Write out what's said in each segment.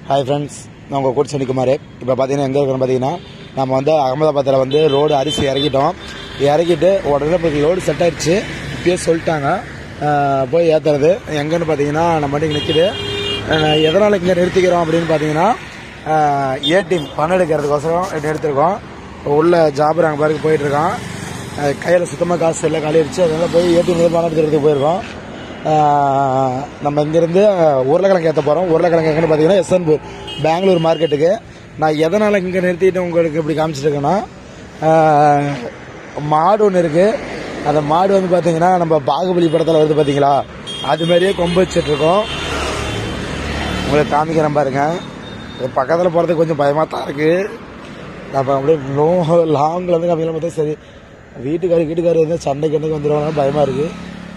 hi friends நான் உங்கள் code சனிக்குமார் இப்போ பார்த்தீங்கன்னா எங்கே இருக்கிறோம் பார்த்தீங்கன்னா நம்ம வந்து அகமதாபாத்தில் வந்து ரோடு அரிசி இறக்கிட்டோம் இறக்கிட்டு உடனே இப்போ லோடு செட் ஆயிடுச்சு இப்பயே சொல்லிட்டாங்க ஆஹ் போய் ஏற்றுறது எங்கன்னு பார்த்தீங்கன்னா நம்ம வண்டி நிற்கிது எதனால் இங்கே நிறுத்திக்கிறோம் அப்படின்னு பார்த்தீங்கன்னா ஏடிஎம் பணம் எடுக்கிறதுக்கோசரம் நிறுத்திருக்கோம் உள்ள ஜாபர் அங்கே பாருக்கு போயிட்டுருக்கான் கையில் சுத்தமாக காசு எல்லாம் காலியாச்சு அதனால போய் ஏடிஎம் பணம் எடுக்கிறதுக்கு போயிருக்கோம் ஆஹ் நம்ம இங்கேருந்து உருளைக்கிழங்கு ஏற்ற போகிறோம் உருளைக்கிழங்கு எங்கன்னு பார்த்தீங்கன்னா எஸ்என்பூர் பெங்களூர் மார்க்கெட்டுக்கு நான் எதனால் இங்கே நிறுத்திட்டு உங்களுக்கு இப்படி காமிச்சிருக்கேன்னா ஆஹ் மாடு ஒன்று இருக்குது அந்த மாடு வந்து பார்த்தீங்கன்னா நம்ம பாகுபலி படத்தில் வருது பார்த்தீங்களா அது மாதிரியே கொம்பு வச்சிட்ருக்கோம் உங்களுக்கு காமிக்கிறேன் பாருங்க இது பக்கத்தில் போகிறதுக்கு கொஞ்சம் பயமாக தான் இருக்குது நம்ம அப்படியே லோ லாங்கில் இருந்து காமிக்கலாம் பார்த்தா சரி வீட்டுக்காரி வீட்டுக்காரி வந்து சண்டைக்கு என்னைக்கு வந்துடுவாங்க பயமாக இருக்குது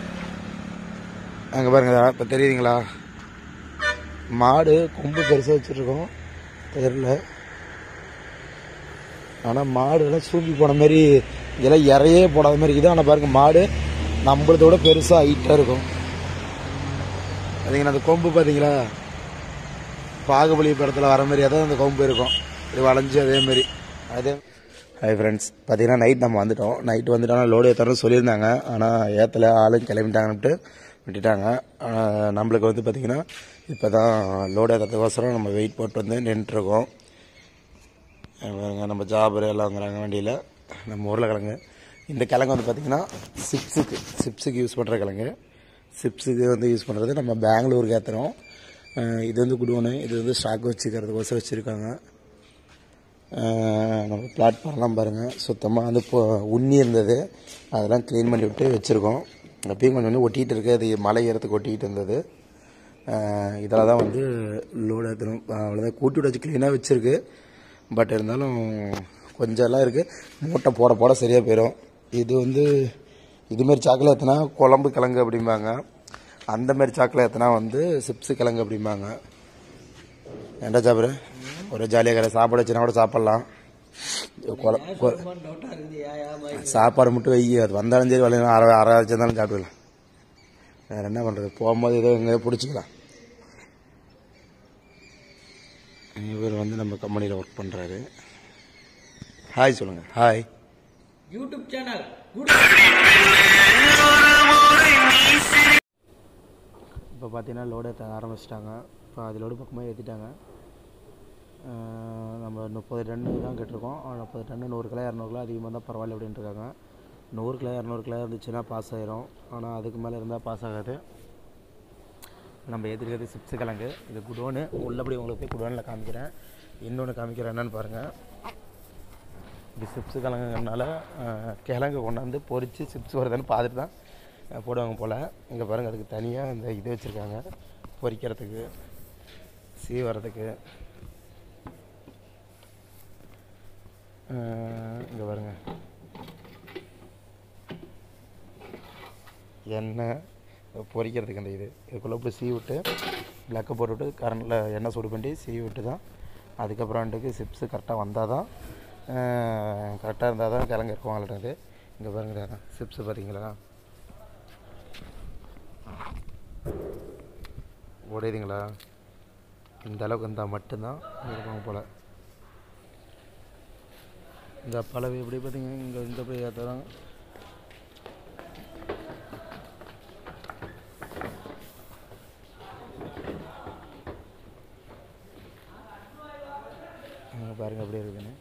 அங்கே பாருங்க இப்போ தெரியுதுங்களா மாடு கொம்பு பெருசாக வச்சுருக்கோம் தெரியல ஆனால் மாடு எல்லாம் சூப்பி போன மாதிரி இதெல்லாம் இறையே போடாத மாதிரி இருக்குது ஆனால் பாருங்க மாடு நம்மளதோட பெருசாக ஹைட்டாக இருக்கும் பார்த்தீங்கன்னா அந்த கொம்பு பார்த்தீங்களா பாகுபலி படத்தில் வர மாதிரி அதான் அந்த கொம்பு இருக்கும் இது வளைஞ்சு அதே மாதிரி அதே ஹாய் ஃப்ரெண்ட்ஸ் பார்த்தீங்கன்னா நைட் நம்ம வந்துட்டோம் நைட் வந்துட்டோம்னா லோடு ஏற்றணும் சொல்லியிருந்தாங்க ஆனால் ஏற்றல ஆளும் கிளம்பிட்டாங்கன்ட்டு விட்டுட்டாங்க ஆஹ் நம்மளுக்கு வந்து பார்த்தீங்கன்னா இப்போ தான் லோடு ஏற்றதுக்கோசரம் நம்ம வெயிட் போட்டு வந்து நின்றுட்டுருக்கோம் பாருங்க நம்ம ஜாபர் எல்லாம் வாங்குறாங்க வண்டியில் நம்ம உருளைக்கிழங்கு இந்த கிழங்கு வந்து பார்த்திங்கன்னா சிப்ஸுக்கு சிப்ஸுக்கு யூஸ் பண்ணுற கிழங்கு சிப்ஸுக்கு வந்து யூஸ் பண்ணுறது நம்ம பெங்களூருக்கு ஏற்றுறோம் இது வந்து குடோனு இது வந்து ஸ்டாக் வச்சுக்கிறதுக்கோசரம் வச்சுருக்காங்க நம்ம பிளாட்ஃபார்ம்லாம் பாருங்கள் சுத்தமாக வந்து இப்போ உண்ணி இருந்தது அதெல்லாம் க்ளீன் பண்ணி விட்டு வச்சுருக்கோம் அப்பயும் கொஞ்சம் வந்து ஒட்டிகிட்டு இருக்கு அது மலை ஏறத்துக்கு ஒட்டிகிட்டு இருந்தது இதில் தான் வந்து லோடு ஏற்றணும் அவ்வளோதான் கூட்டி விட்டு வச்சு க்ளீனாக வச்சுருக்கு பட் இருந்தாலும் கொஞ்சம் எல்லாம் இருக்குது மூட்டை போட போட சரியாக போயிடும் இது வந்து இதுமாரி சாக்கில் ஏற்றினா குழம்பு கிழங்கு அப்படிம்பாங்க அந்த மாதிரி சாக்கில் ஏற்றினா வந்து சிப்ஸு கிழங்கு அப்படிம்பாங்க ஏன்டா சாப்பிடு ஒரு ஜாலியாக கடை சாப்பாடு வச்சுனா கூட சாப்பிட்லாம் கொல- கொ- சாப்பாடு மட்டும் வை அது வந்தாலும் சரி வரலாம் அரை அரை வச்சிருந்தாலும் சாப்பிட்டுக்கலாம் வேறு என்ன பண்ணுறது போகும்போது ஏதோ எங்கே பிடிச்சிக்கலாம் இவர் வந்து நம்ம கம்பெனியில் ஒர்க் பண்ணுறாரு ஹாய் சொல்லுங்கள் ஹாய் யூடியூப் சேனல் இப்போ பார்த்தீங்கன்னா லோடு ஏற்ற ஆரம்பிச்சிட்டாங்க இப்போ அது லோடு பக்கமாக ஏற்றிட்டாங்க நம்ம முப்பது டன்னு தான் கேட்டிருக்கோம் ஆனா, முப்பது டன்னு நூறு கிலோ இரநூறு கிலோ அதிகமாக இருந்தால் பரவாயில்ல அப்படின்ட்டு இருக்காங்க நூறு கிலோ இரநூறு கிலோ இருந்துச்சுன்னா பாஸ் ஆயிரும் ஆனால் அதுக்கு மேலே இருந்தால் பாஸ் ஆகாது நம்ம ஏற்றிருக்கிறது சிப்ஸ் கிழங்கு இது குடோனு உள்ளபடி உங்களுக்கு போய் குடோனில் காமிக்கிறேன் இன்னொன்று காமிக்கிறேன் என்னன்னு பாருங்கள் இது சிப்ஸ் கிழங்குனால கிழங்கு கொண்டாந்து பொரித்து சிப்ஸ் வருதுன்னு பார்த்துட்டு தான் அஹ், போடுவாங்க போல் இங்கே பாருங்கள் அதுக்கு தனியாக இந்த இது வச்சுருக்காங்க பொரிக்கிறதுக்கு சீவறதுக்கு இங்கே பாருங்கள் எண்ணெய் பொரிக்கிறதுக்கு அந்த இது இதுக்குள்ளே இப்படி சீவி விட்டு பிளக்கை போட்டு விட்டு கரண்டில் எண்ணெய் சூடு பண்ணி சீவி விட்டு தான் அதுக்கப்புறம்ட்டுக்கு சிப்ஸு கரெக்டாக வந்தால் தான் கரெக்டாக இருந்தால் தான் கிழங்கு இருக்குவாங்களாட்டது இங்கே பாருங்க சிப்ஸு பார்த்தீங்களா உடையுதுங்களா இந்த அளவுக்கு இருந்தால் மட்டும்தான் இருப்பாங்க போல் இந்த பழவை எப்படி பார்த்தீங்க இங்கே இந்த போய் ஏற்றுறாங்க இங்க பாருங்க எப்படி இருக்குன்னு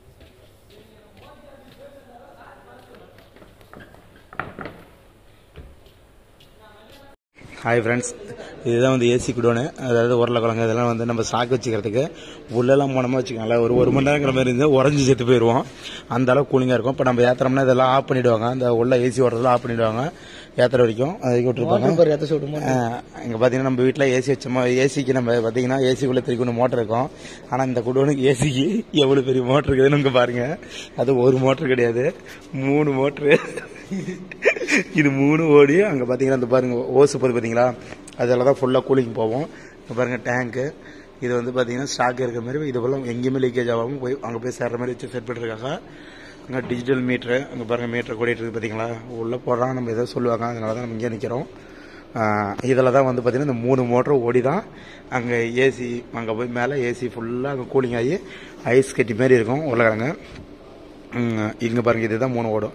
ஹாய் ஃப்ரெண்ட்ஸ் இதுதான் வந்து ஏசி குடோனு அதாவது உருளைக்கிழங்கு இதெல்லாம் வந்து நம்ம ஸ்டாக் வச்சுக்கிறதுக்கு உள்ளெல்லாம் போனோமா வச்சுக்கோங்களேன் ஒரு ஒரு மணி நேரங்கிற மாதிரி இருந்தால் உறைஞ்சி செத்து போயிடுவோம் அந்த அளவுக்கு கூலிங்காக இருக்கும் இப்போ நம்ம ஏற்றுறோம்னா இதெல்லாம் ஆஃப் பண்ணிவிடுவாங்க அந்த உள்ள ஏசி ஓடுறதுலாம் ஆஃப் பண்ணிவிடுவாங்க ஏற்றுற வரைக்கும் அதுக்கு விட்டுருப்பாங்க ஏற்ற சொல்லுமா இங்கே பார்த்தீங்கன்னா நம்ம வீட்டில் ஏசி வச்சோமா ஏசிக்கு நம்ம பார்த்தீங்கன்னா ஏசிக்குள்ளே திருக்கணும் மோட்டர் இருக்கும் ஆனால் இந்த குடோனுக்கு ஏசிக்கு எவ்வளோ பெரிய மோட்டர் இருக்குதுன்னு இங்கே பாருங்க அது ஒரு மோட்டர் கிடையாது மூணு மோட்ரு இது மூணு ஓடி அங்கே பார்த்தீங்கன்னா இந்த பாருங்க ஓசு போகுது பார்த்தீங்களா அதில் தான் ஃபுல்லாக கூலிங் போவோம் இங்கே பாருங்க டேங்க்கு இது வந்து பார்த்தீங்கன்னா ஸ்டாக் இருக்கிற மாதிரி இது போல எங்கேயுமே லீக்கேஜ் ஆகாமல் போய் அங்கே போய் சேர்ற மாதிரி வச்சு செட் பண்ணிருக்காங்க அங்கே டிஜிட்டல் மீட்ரு அங்கே பாருங்கள் மீட்ரு கூட்டிகிட்டு இருக்குது பார்த்தீங்களா உள்ளே போடுறாங்க நம்ம எதோ சொல்லுவாங்க அதனால தான் நம்ம இங்கே நிற்கிறோம் இதில் தான் வந்து பார்த்தீங்கன்னா இந்த மூணு மோட்டர் ஓடி தான் அங்கே ஏசி அங்கே போய் மேலே ஏசி ஃபுல்லாக அங்கே கூலிங் ஆகி ஐஸ் கட்டி மாரி இருக்கும் உருளைக்கிழங்கு இங்கே பாருங்கள் இதுதான் மூணு ஓடும்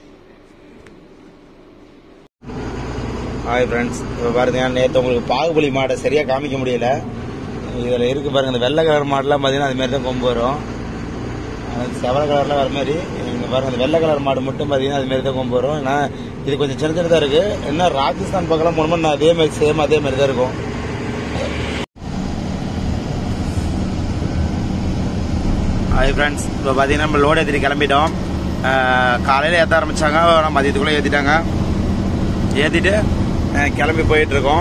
ஹாய் ஃப்ரெண்ட்ஸ் இப்போ பாருங்க நேற்று உங்களுக்கு பாகுபலி மாடை சரியாக காமிக்க முடியல இதில் இருக்கு பாருங்க இந்த வெள்ளை கலர் மாடெலாம் பார்த்தீங்கன்னா அது மாதிரி தான் கொம்பு வரும் அது செவல கலரில் வர மாதிரி இங்கே பாருங்க இந்த வெள்ளை கலர் மாடு மட்டும் பார்த்தீங்கன்னா அது மாதிரி தான் கொம்பு வரும் ஏன்னா இது கொஞ்சம் சின்ன சின்னதாக இருக்கு என்ன ராஜஸ்தான் பக்கம் போனோம்னா அதே மாதிரி சேம் அதே மாதிரி தான் இருக்கும் ஹாய் ஃப்ரெண்ட்ஸ் இப்போ பார்த்தீங்கன்னா நம்ம லோடு ஏற்றிட்டு கிளம்பிட்டோம் காலையில் ஏற்ற ஆரம்பிச்சாங்க ஆனால் மதியத்துக்குள்ளே ஏற்றிட்டாங்க ஏற்றிட்டு கிளம்பி போயிட்டு இருக்கோம்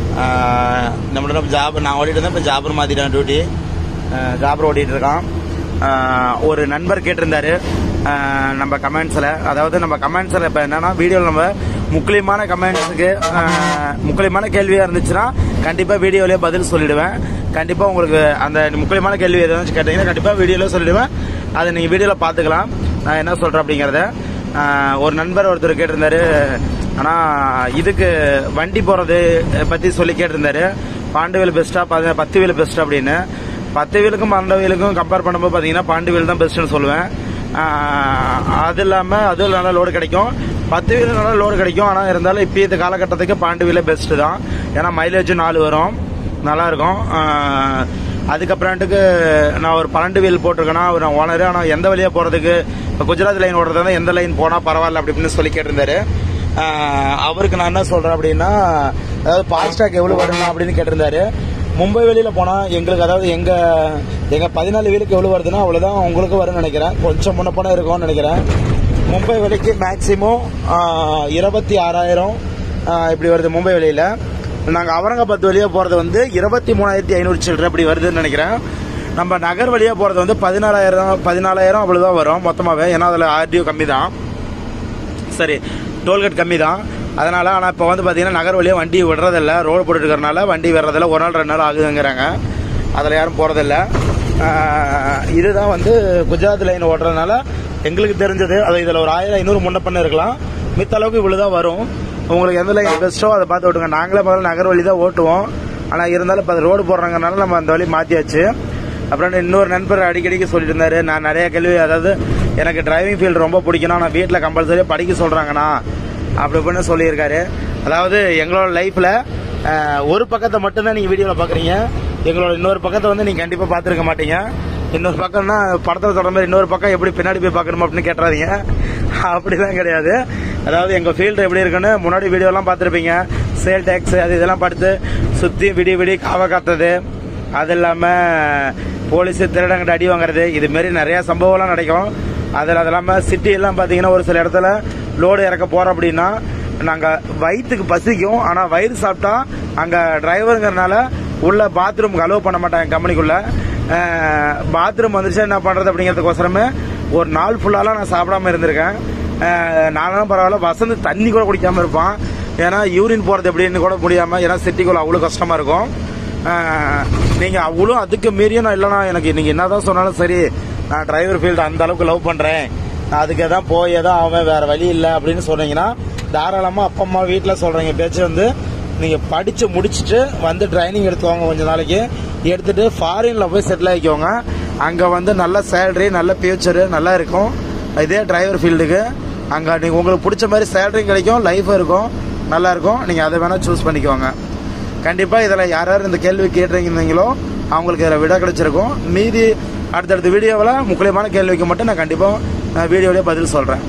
நம்மளோட ஜாப் நான் ஓடிட்டு இருந்தேன் இப்போ ஜாபர் மாற்றிட்டேன் டியூட்டி ஜாபர் ஓடிட்டு இருக்கான் ஆஹ் ஒரு நண்பர் கேட்டிருந்தாரு ஆஹ் நம்ம கமெண்ட்ஸில் அதாவது நம்ம கமெண்ட்ஸில் இப்போ என்னன்னா வீடியோவில் நம்ம முக்கியமான கமெண்ட்ஸுக்கு முக்கியமான கேள்வியாக இருந்துச்சுன்னா கண்டிப்பாக வீடியோலேயே பதில் சொல்லிடுவேன் கண்டிப்பாக உங்களுக்கு அந்த முக்கியமான கேள்வி எதாச்சும் கேட்டீங்கன்னா கண்டிப்பாக வீடியோவில் சொல்லிடுவேன் அதை நீங்கள் வீடியோவில் பார்த்துக்கலாம் நான் என்ன சொல்கிறேன் அப்படிங்கிறத ஆஹ் ஒரு நண்பர் ஒருத்தர் கேட்டிருந்தாரு ஆனால் இதுக்கு வண்டி போகிறது பற்றி சொல்லி கேட்டிருந்தாரு பாண்டு வீல் பெஸ்ட்டா பத்து வீல் பெஸ்ட் அப்படின்னு பத்து வீலுக்கும் பன்னெண்டு வீலுக்கும் கம்பேர் பண்ணும்போது பார்த்தீங்கன்னா பாண்டு வீல் தான் பெஸ்ட்டுன்னு சொல்லுவேன் ஆஹ் அது இல்லாமல் அதுவும் நல்லா லோடு கிடைக்கும் பத்து வீல் நல்லா லோடு கிடைக்கும் ஆனால் இருந்தாலும் இப்போ இந்த காலகட்டத்துக்கு பாண்டு வீலே பெஸ்ட்டு தான் ஏன்னா மைலேஜும் நாலு வரும் நல்லா இருக்கும் ஆஹ் அதுக்கப்புறமேட்டுக்கு நான் ஒரு பன்னெண்டு வீல் போட்டிருக்கேன்னா ஒரு ஓனர் ஆனால் எந்த வழியாக போகிறதுக்கு இப்போ குஜராத் லைன் ஓடுறதா எந்த லைன் போனால் பரவாயில்ல அப்படி இப்படின்னு சொல்லி கேட்டிருந்தாரு ஆஹ் அவருக்கு நான் என்ன சொல்கிறேன் அப்படின்னா அதாவது ஃபாஸ்டாக் எவ்வளோ வரணும் அப்படின்னு கேட்டிருந்தாரு மும்பை வெளியில் போனால் எங்களுக்கு அதாவது எங்கள் எங்கள் பதினாலு வீலுக்கு எவ்வளோ வருதுன்னா அவ்வளோதான் உங்களுக்கு வரும்னு நினைக்கிறேன் கொஞ்சம் முன்ன போனால் இருக்கும்னு நினைக்கிறேன் மும்பை வெளிக்கு மேக்ஸிமம் இருபத்தி ஆறாயிரம் இப்படி வருது மும்பை வெளியில் நாங்கள் அவரங்காபாத் வழியாக போகிறது வந்து இருபத்தி மூணாயிரத்தி ஐநூறு சில்லரை அப்படி வருதுன்னு நினைக்கிறேன் நம்ம நகர் வழியாக போகிறது வந்து பதினாலாயிரம் பதினாலாயிரம் அவ்வளோதான் வரும் மொத்தமாகவே ஏன்னா அதில் ஆர்டிஓ கம்மி தான் சரி டோல்கேட் கம்மி தான் அதனால் ஆனால் இப்போ வந்து பார்த்தீங்கன்னா நகர் வழியாக வண்டி விடுறதில்ல ரோடு போட்டுட்டு இருக்கறனால வண்டி விடுறதில்ல ஒரு நாள் ரெண்டு நாள் ஆகுதுங்கிறாங்க அதில் யாரும் போகிறதில்ல இதுதான் வந்து குஜராத் லைன் ஓட்டுறதுனால எங்களுக்கு தெரிஞ்சது அது இதில் ஒரு ஆயிரம் ஐநூறு முன்ன பண்ண இருக்கலாம் மித்த அளவுக்கு இவ்வளோ தான் வரும் உங்களுக்கு எந்த லைன் பெஸ்ட்டோ அதை பார்த்து விட்டுங்க நாங்களே முதல்ல நகர் வழி தான் ஓட்டுவோம் ஆனால் இருந்தாலும் இப்போ அது ரோடு போடுறாங்கனால நம்ம அந்த வழி மாற்றியாச்சு அப்புறம் இன்னொரு நண்பர் அடிக்கடிக்கு சொல்லிட்டு இருந்தாரு நான் நிறைய கேள்வி அதாவது எனக்கு டிரைவிங் ஃபீல்டு ரொம்ப பிடிக்கணும் நான் வீட்டில் கம்பல்சரியாக படிக்க சொல்கிறாங்கண்ணா அப்படி இப்படின்னு சொல்லியிருக்காரு அதாவது எங்களோட லைஃப்பில் ஒரு பக்கத்தை மட்டும்தான் நீங்கள் வீடியோவில் பார்க்குறீங்க எங்களோட இன்னொரு பக்கத்தை வந்து நீங்கள் கண்டிப்பாக பார்த்துருக்க மாட்டீங்க இன்னொரு பக்கம்னா படத்தில் சொல்கிற மாதிரி இன்னொரு பக்கம் எப்படி பின்னாடி போய் பார்க்கணும் அப்படின்னு கேட்டுறாதீங்க அப்படிலாம் கிடையாது அதாவது எங்கள் ஃபீல்டு எப்படி இருக்குன்னு முன்னாடி வீடியோலாம் பார்த்துருப்பீங்க சேல் டேக்ஸ் அது இதெல்லாம் பார்த்து சுற்றி விடி விடி காவ காத்தது அது இல்லாமல் போலீஸு திருடங்கிட்ட அடி வாங்குறது இது மாரி நிறையா சம்பவம்லாம் நடக்கும் அதில் அது இல்லாமல் சிட்டி எல்லாம் பார்த்தீங்கன்னா ஒரு சில இடத்துல லோடு இறக்க போகிறோம் அப்படின்னா நாங்கள் வயிற்றுக்கு பசிக்கும் ஆனால் வயிறு சாப்பிட்டா அங்கே டிரைவருங்கிறனால உள்ள பாத்ரூமுக்கு அலோவ் பண்ண மாட்டாங்க கம்பெனிக்குள்ளே பாத்ரூம் வந்துருச்சு என்ன பண்ணுறது அப்படிங்கிறதுக்கோசரமே ஒரு நாள் ஃபுல்லாலாம் நான் சாப்பிடாம இருந்திருக்கேன் நானும் பரவாயில்ல வசந்து தண்ணி கூட குடிக்காமல் இருப்பான் ஏன்னா யூரின் போகிறது எப்படின்னு கூட முடியாமல் ஏன்னா சிட்டிக்குள்ள அவ்வளோ கஷ்டமாக இருக்கும் நீங்கள் அவ்வளோ அதுக்கு மீறியும் நான் இல்லைனா எனக்கு நீங்கள் என்னதான் சொன்னாலும் சரி நான் டிரைவர் ஃபீல்டு அந்த அளவுக்கு லவ் பண்ணுறேன் நான் அதுக்கு தான் போய் தான் அவன் வேற வழி இல்லை அப்படின்னு சொன்னீங்கன்னா தாராளமாக அப்பா அம்மா வீட்டில் சொல்கிறீங்க பேச்சு வந்து நீங்கள் படித்து முடிச்சுட்டு வந்து ட்ரைனிங் எடுத்துவாங்க கொஞ்ச நாளைக்கு எடுத்துட்டு ஃபாரினில் போய் செட்டில் ஆகிக்கோங்க அங்கே வந்து நல்ல சேலரி நல்ல ஃபியூச்சரு நல்லா இருக்கும் இதே டிரைவர் ஃபீல்டுக்கு அங்கே நீங்கள் உங்களுக்கு பிடிச்ச மாதிரி சேலரியும் கிடைக்கும் லைஃபும் இருக்கும் நல்லா இருக்கும் நீங்கள் அதை வேணால் சூஸ் பண்ணிக்கோங்க கண்டிப்பாக இதில் யார் யார் இந்த கேள்வி கேட்டிருந்தீங்களோ அவங்களுக்கு இதில் விட கிடைச்சிருக்கும் மீதி அடுத்தடுத்த வீடியோவில் முக்கியமான கேள்விக்கு மட்டும் நான் கண்டிப்பாக வீடியோலேயே பதில் சொல்கிறேன்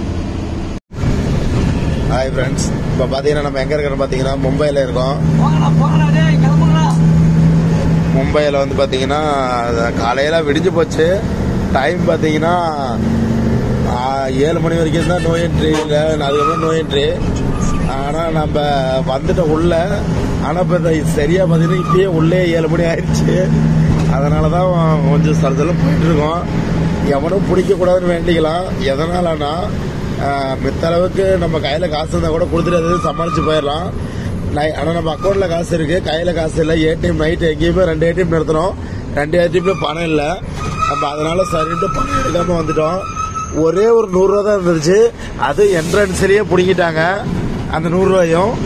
ஹாய் ஃப்ரெண்ட்ஸ் இப்போ பார்த்தீங்கன்னா நம்ம எங்கே இருக்கிறோம் பார்த்தீங்கன்னா மும்பையில் இருக்கோம் போங்கடா போங்கடா டேய் கிளம்புங்கடா மும்பையில் வந்து பார்த்தீங்கன்னா காலையில் விடிஞ்சு போச்சு டைம் பார்த்தீங்கன்னா ஆ, ஏழு மணி வரைக்கும் தான் நோ என்ட்ரி இல்லை அதுக்கப்புறம் நோ என்ட்ரி ஆனால் நம்ம வந்துட்டோம் உள்ள ஆனால் இப்போ இந்த சரியாக பார்த்தீங்கன்னா இப்பயே உள்ளே ஏழு மணி ஆயிடுச்சு அதனால தான் கொஞ்சம் சரதெல்லாம் போயிட்டு இருக்கோம் எவனும் பிடிக்கக்கூடாதுன்னு வேண்டிக்கலாம் எதனாலனா மித்த அளவுக்கு நம்ம கையில் காசு இருந்தால் கூட கொடுத்துட்டு எதாவது சமாளித்து போயிடலாம் நை- ஆனா நம்ம அக்கௌண்ட்ல காசு இருக்கு கையில காசு இல்ல ஏடிஎம் நைட் எங்கேயுமே ரெண்டு ஏடிஎம் நிறுத்தணும் ரெண்டு ஏடிஎம்ல பணம் இல்ல நம்ம அதனால சரின்ட்டு பணம் எடுக்காம வந்துட்டோம் ஒரே ஒரு நூறு ரூபா தான் இருந்துச்சு அது என்ட்ரன்ஸ்லயே பிடிங்கிட்டாங்க அந்த நூறு ரூபாயும்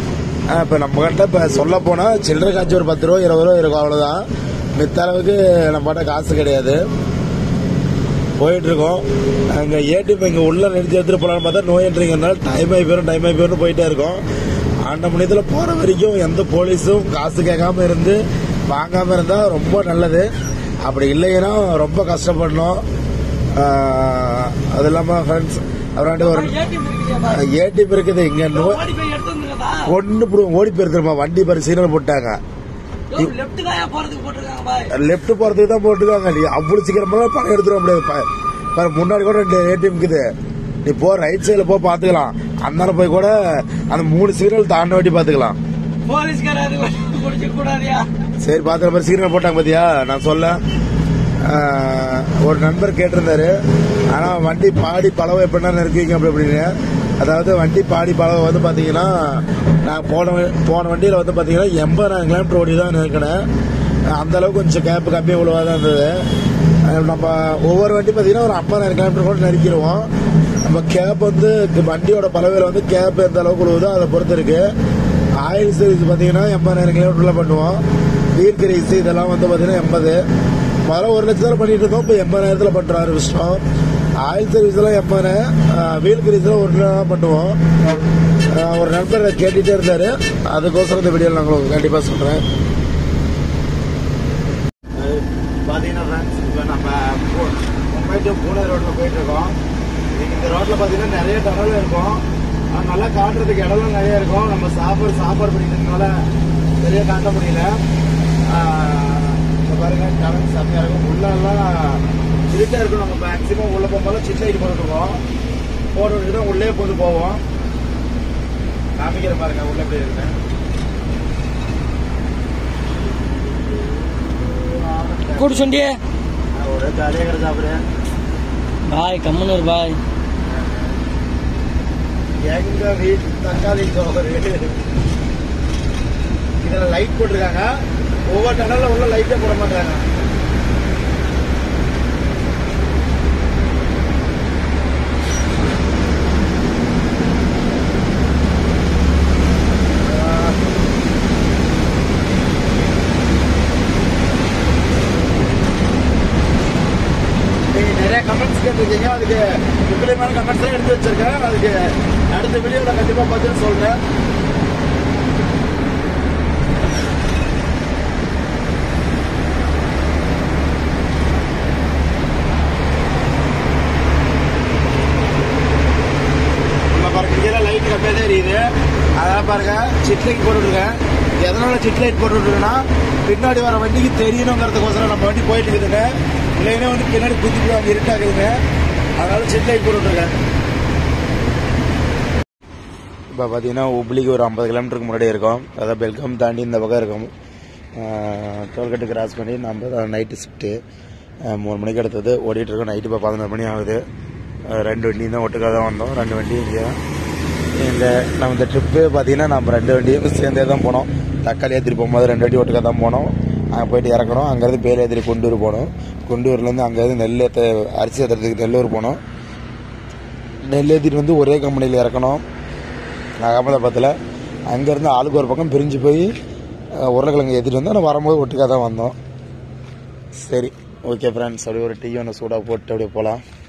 இப்போ நம்ம கிட்ட இப்போ சொல்ல போனால் சில்லறை காய்ச்சி ஒரு பத்து ரூபா இருபது ரூபா இருக்கும் அவ்வளோதான் மித்த அளவுக்கு நம்மகிட்ட காசு கிடையாது போயிட்டு இருக்கோம் அங்கே ஏடிஎம் இங்கே உள்ள நிறுத்தி எடுத்துட்டு போகலான்னு பார்த்தா நோய் என்றீங்கனால டைம் ஆகி போயிடும் டைம் ஆகி போயிடும் போயிட்டே இருக்கோம் ஆண்ட மணியத்தில் போகிற வரைக்கும் எந்த போலீஸும் காசு கேட்காம இருந்து வாங்காமல் இருந்தால் ரொம்ப நல்லது அப்படி இல்லைன்னா ரொம்ப கஷ்டப்படணும் ஆஹ், அது இல்லாமல் ஃப்ரெண்ட்ஸ் அப்புறம் ஒரு ஏடிஎம் இருக்குதியாப்பா ஏடிஎம் இருக்குது இங்கே நோய் ஓடி போய் எடுத்து வந்துருக்கா ஒன்று போடுவோம் ஓடி போயிருக்கிறோமா வண்டி பாரு சீனல் போட்டாங்க லெப்ட் தான் போறதுக்கு போட்டிருக்காங்க பாய் லெஃப்ட் போறதுக்கு தான் போட்டுருக்காங்க நீ அவ்வளவு சீக்கிரமா பணம் எடுத்துட முடியாது பா- பாரு முன்னாடி கூட ரெண்டு ஏடிஎம் இருக்குது நீ போ ரைட் சைடுல போ பாத்துக்கலாம் அந்தால போய் கூட அந்த மூணு சிக்னல் தாண்ட வேண்டி பாத்துக்கலாம் போலீஸ்கார அது குடிக்க கூடாதியா சரி பாத்துற மாதிரி சிக்னல் போட்டாங்க பாத்தியா நான் சொல்ல ஆஹ், ஒரு நண்பர் கேட்டிருந்தாரு ஆனா வண்டி பாடி பழவ எப்படின்னா நிறுத்திங்க அப்படி அப்படின்னு அதாவது வண்டி பாடி பழவ வந்து பாத்தீங்கன்னா நான் போன வ- போன வண்டியில வந்து பாத்தீங்கன்னா எண்பதாயிரம் கிலோமீட்டர் ஓடி தான் நிற்கினேன் அந்த அளவுக்கு கொஞ்சம் கேப் கம்மி இவ்வளவா தான் இருந்தது அஹ் நம்ம ஒவ்வொரு வண்டி பாத்தீங்கன்னா ஒரு ஐம்பதாயிரம் கிலோமீட்டர் கூட நெருக்கிடுவோம் நம்ம கேப் வந்து வண்டியோட பலவையில வந்து கேப் எந்த அளவுக்கு உழுவுதோ அதை பொறுத்து இருக்கு ஆயில் சர்வீஸ் பாத்தீங்கன்னா எண்பதாயிரம் கிலோமீட்டர்ல பண்ணுவோம் வீல் கிரீஸ் இதெல்லாம் வந்து பாத்தீங்கன்னா எண்பது முதல்ல ஒரு லட்சத்துல பண்ணிட்டு இருந்தோம் இப்போ எண்பதாயிரத்துல பண்ற ஆரம்பிச்சிட்டோம் ஆயில் சர்வீஸ் எல்லாம் எண்பதாயிரம் வீல் கிரீஸ்ல ஒரு தான் பண்ணுவோம் அஹ் ஒரு நண்பர் இதை கேட்டுட்டே இருந்தாரு அதுக்கோசரம் இந்த வீடியோ நான் உங்களுக்கு கண்டிப்பா சொல்றேன் பாத்தீங்கன்னா ஃப்ரெண்ட்ஸ் இப்போ நம்ம போ- மும்பை டு பூனே ரோட்ல போயிட்டு இருக்கோம் இன்னைக்கு இந்த ரோட்ல பாத்தீங்கன்னா நிறைய டனல் இருக்கும் ஆனா நல்லா காட்டுறதுக்கு இடம்லாம் நிறைய இருக்கும் நம்ம சாப்பாடு சாப்பாடு பிடிக்கிறதுனால சரியா காட்ட முடியல ஆஹ் இங்க பாருங்க டனல் செம்மையா இருக்கும் உள்ளெல்லாம் இருட்டா இருக்கும் நம்ம மேக்ஸிமம் உள்ள போகும்போது சிட் லைட் போட்டுருக்கோம் போட்டு தான் உள்ளே போது போவோம் காமிக்கிற பாருங்க உள்ள எப்படி இருக்கு குடிச்சுண்டியே ஒரு ஜாலியாக சாப்பிடுறேன் பாய் கம்முனூர் பாய் எங்க வீட்டு தக்காளி சோறு இதுல லைட் போட்டிருக்காங்க ஒவ்வொரு டனல்ல உள்ள லைட்டே போட மாட்டாங்க நீங்க நிறைய கமெண்ட்ஸ் கேட்டிருக்கீங்க அதுக்கு முக்கியமான கமெண்ட்ஸ் எடுத்து வச்சிருக்கேன் அதுக்கு அடுத்த வீடியோல கண்டிப்பா பதில் சொல்றேன் நம்ம பாருங்க இங்கே லைட் கம்மியாக தான் எரியுது அதெல்லாம் பாருங்க சிட் லைட் போட்டுருக்கேன் எதனால சிட் லைட் போட்டுருக்கேன்னா பின்னாடி வர வண்டிக்கு தெரியணுங்கிறதுக்கோசரம் நம்ம வண்டி போயிட்டு இருக்குதுங்க இல்லைன்னா வந்து பின்னாடி குதிக்குவாங்க இருட்டாக்குதுங்க அதனால சிட் லைட் போட்டுருக்கேன் இப்போ பார்த்தீங்கன்னா உப்ளிக்கு ஒரு ஐம்பது கிலோமீட்டருக்கு முன்னாடி இருக்கோம் அதாவது பெல்காம் தாண்டி இந்த பக்கம் இருக்கும் டோல்கேட்டு கிராஸ் பண்ணி நம்ம தான் நைட்டு ஷிஃப்ட்டு மூணு மணிக்கு எடுத்தது ஓடிட்டு இருக்கோம் நைட்டு இப்போ பதினொரு மணி ஆகுது அஹ் ரெண்டு வண்டி தான் ஒட்டுக்காக தான் வந்தோம் ரெண்டு வண்டி இங்கே இந்த நம்ம இந்த ட்ரிப்பு பார்த்தீங்கன்னா நம்ம ரெண்டு வண்டியும் சேர்ந்தே தான் போனோம் தக்காளி ஏற்றிட்டு போகும்போது ரெண்டு வண்டி ஒட்டுக்காக தான் போனோம் அங்கே போயிட்டு இறக்கணும் அங்கேருந்து பேர் ஏற்றிட்டு குண்டூர் போனோம் குண்டூர்லேருந்து அங்கேருந்து நெல் ஏற்ற அரிசி ஏற்றுறதுக்கு நெல்லூர் போனோம் நெல் ஏற்றிட்டு வந்து ஒரே கம்பெனியில் இறக்கணும் அகமதாபாத்தில் அங்கேருந்து ஆளுக்கு ஒரு பக்கம் பிரிஞ்சு போய் அஹ், உருளைக்கிழங்கு ஏற்றிட்டு வந்தோம் ஆனால் வரும்போது ஒட்டுக்காக தான் வந்தோம் சரி ஓகே ஃப்ரெண்ட்ஸ் அப்படியே ஒரு டீ ஒன்று சூடாக போட்டு அப்படியே போகலாம்